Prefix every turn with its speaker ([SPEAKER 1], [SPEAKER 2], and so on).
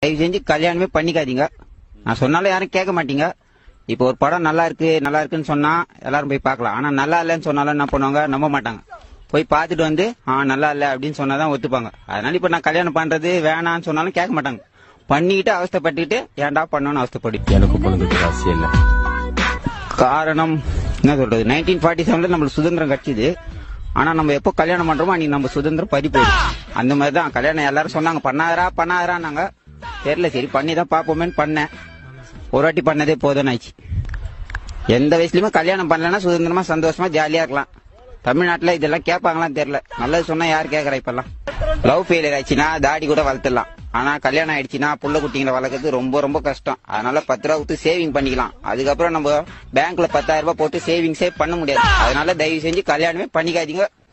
[SPEAKER 1] தயவு செஞ்சு கல்யாணமே பண்ணிக்காதீங்க நான் சொன்னாலும் யாரும் கேட்க மாட்டீங்க இப்போ ஒரு படம் நல்லா இருக்கு நல்லா இருக்குன்னு சொன்னா எல்லாரும் போய் பார்க்கலாம் ஆனா நல்லா இல்லைன்னு சொன்னாலும் என்ன பண்ணுவாங்க நம்ப மாட்டாங்க போய் பார்த்துட்டு வந்து ஆ நல்லா இல்ல அப்படின்னு சொன்னாதான் ஒத்துப்பாங்க அதனால இப்ப நான் கல்யாணம் பண்றது வேணாம்னு சொன்னாலும் கேட்க மாட்டாங்க பண்ணிக்கிட்டு அவஸ்தைப்பட்டுக்கிட்டு ஏன்டா பண்ணணும்னு அவஸ்தைப்படு
[SPEAKER 2] எனக்கு பொண்ணுக்கு ராசி இல்லை
[SPEAKER 1] காரணம் என்ன சொல்றது நைன்டீன் ஃபார்ட்டி செவன்ல நம்மளுக்கு சுதந்திரம் கிடைச்சது ஆனா நம்ம எப்போ கல்யாணம் பண்றோமோ அன்னைக்கு நம்ம சுதந்திரம் பறி போயிடும் அந்த மாதிரி தான் கல்யாணம் எல்லாரும் சொன்னாங்க பண்ணாதரா பண்ணாதரான்னாங்க தெரியல சரி பண்ணி தான் பார்ப்போமேன்னு பண்ணேன் ஒரு வாட்டி பண்ணதே போதும்னு ஆயிடுச்சு எந்த வயசுலயுமே கல்யாணம் பண்ணலன்னா சுதந்திரமா சந்தோஷமா ஜாலியா இருக்கலாம் தமிழ்நாட்டுல இதெல்லாம் கேட்பாங்களான்னு தெரியல நல்லது சொன்னா யார் கேட்கறா இப்பெல்லாம் லவ் ஃபெயிலியர் ஆயிடுச்சுன்னா தாடி கூட வளர்த்துடலாம் ஆனா கல்யாணம் ஆயிடுச்சுன்னா புள்ள குட்டிங்களை வளர்க்கறது ரொம்ப ரொம்ப கஷ்டம் அதனால பத்து ரூபா கொடுத்து சேவிங் பண்ணிக்கலாம் அதுக்கப்புறம் நம்ம பேங்க்ல பத்தாயிரம் ரூபாய் போட்டு சேவிங்ஸே பண்ண முடியாது அதனால தயவு செஞ்சு கல்யாணமே பண்ணிக்காதீங்க